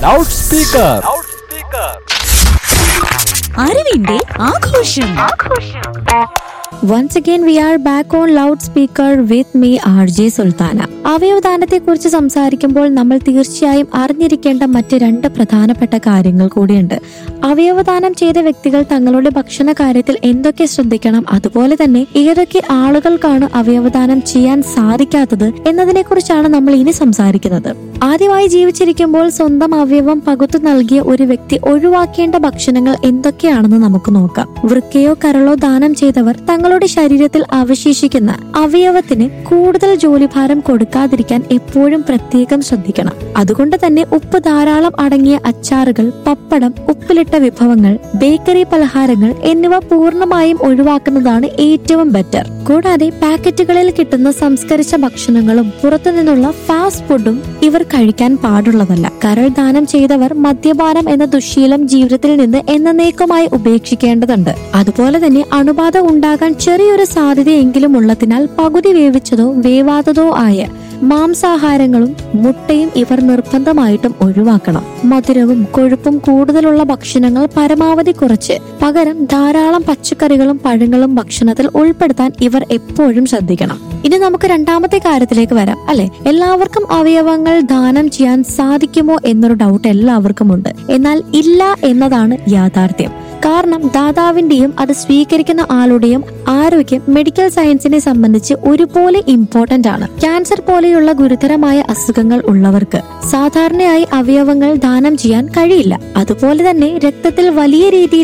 loud speaker അറിവിന്റെ ആഘോഷം once again we are back on loud speaker with me R J Sulthana അവയവദാനത്തെ കുറിച്ച് സംസാരിക്കുമ്പോൾ നമ്മൾ തീർച്ചയായും അറിഞ്ഞിരിക്കേണ്ട മറ്റ് രണ്ട് പ്രധാനപ്പെട്ട കാര്യങ്ങൾ കൂടിയുണ്ട് അവയവദാനം ചെയ്ത വ്യക്തികൾ തങ്ങളുടെ ഭക്ഷണ കാര്യത്തിൽ എന്തൊക്കെ ശ്രദ്ധിക്കണം അതുപോലെ തന്നെ ഏതൊക്കെ ആളുകൾക്കാണ് അവയവദാനം ചെയ്യാൻ സാധിക്കാത്തത് എന്നതിനെ കുറിച്ചാണ് നമ്മൾ ഇനി സംസാരിക്കുന്നത് ആദ്യമായി ജീവിച്ചിരിക്കുമ്പോൾ സ്വന്തം അവയവം പകുത്തു നൽകിയ ഒരു വ്യക്തി ഒഴിവാക്കേണ്ട ഭക്ഷണങ്ങൾ എന്തൊക്കെയാണെന്ന് നമുക്ക് നോക്കാം വൃക്കയോ കരളോ ദാനം ചെയ്തവർ തങ്ങളുടെ ശരീരത്തിൽ അവശേഷിക്കുന്ന അവയവത്തിന് കൂടുതൽ ജോലിഭാരം കൊടുക്കാതിരിക്കാൻ എപ്പോഴും പ്രത്യേകം ശ്രദ്ധിക്കണം അതുകൊണ്ട് തന്നെ ഉപ്പ് ധാരാളം അടങ്ങിയ അച്ചാറുകൾ പപ്പടം ഉപ്പിലിട്ട വിഭവങ്ങൾ ബേക്കറി പലഹാരങ്ങൾ എന്നിവ പൂർണ്ണമായും ഒഴിവാക്കുന്നതാണ് ഏറ്റവും ബെറ്റർ കൂടാതെ പാക്കറ്റുകളിൽ കിട്ടുന്ന സംസ്കരിച്ച ഭക്ഷണങ്ങളും പുറത്തുനിന്നുള്ള ഫാസ്റ്റ് ഫുഡും ഇവർ കഴിക്കാൻ പാടുള്ളതല്ല കരൾ ദാനം ചെയ്തവർ മദ്യപാനം എന്ന ദുശീലം ജീവിതത്തിൽ നിന്ന് എന്നേക്കുമായി ഉപേക്ഷിക്കേണ്ടതുണ്ട് അതുപോലെ തന്നെ അണുബാധ ഉണ്ടാകാൻ ചെറിയൊരു സാധ്യതയെങ്കിലും ഉള്ളതിനാൽ പകുതി വേവിച്ചതോ വേവാത്തതോ ആയ മാംസാഹാരങ്ങളും മുട്ടയും ഇവർ നിർബന്ധമായിട്ടും ഒഴിവാക്കണം മധുരവും കൊഴുപ്പും കൂടുതലുള്ള ഭക്ഷണങ്ങൾ പരമാവധി കുറച്ച് പകരം ധാരാളം പച്ചക്കറികളും പഴങ്ങളും ഭക്ഷണത്തിൽ ഉൾപ്പെടുത്താൻ ഇവർ എപ്പോഴും ശ്രദ്ധിക്കണം ഇനി നമുക്ക് രണ്ടാമത്തെ കാര്യത്തിലേക്ക് വരാം അല്ലെ എല്ലാവർക്കും അവയവങ്ങൾ ദാനം ചെയ്യാൻ സാധിക്കുമോ എന്നൊരു ഡൗട്ട് എല്ലാവർക്കും ഉണ്ട് എന്നാൽ ഇല്ല എന്നതാണ് യാഥാർത്ഥ്യം കാരണം ദാതാവിന്റെയും അത് സ്വീകരിക്കുന്ന ആളുടെയും ആരോഗ്യം മെഡിക്കൽ സയൻസിനെ സംബന്ധിച്ച് ഒരുപോലെ ഇമ്പോർട്ടന്റ് ആണ് ക്യാൻസർ പോലെയുള്ള ഗുരുതരമായ അസുഖങ്ങൾ ഉള്ളവർക്ക് സാധാരണയായി അവയവങ്ങൾ ദാനം ചെയ്യാൻ കഴിയില്ല അതുപോലെ തന്നെ രക്തത്തിൽ വലിയ രീതിയിൽ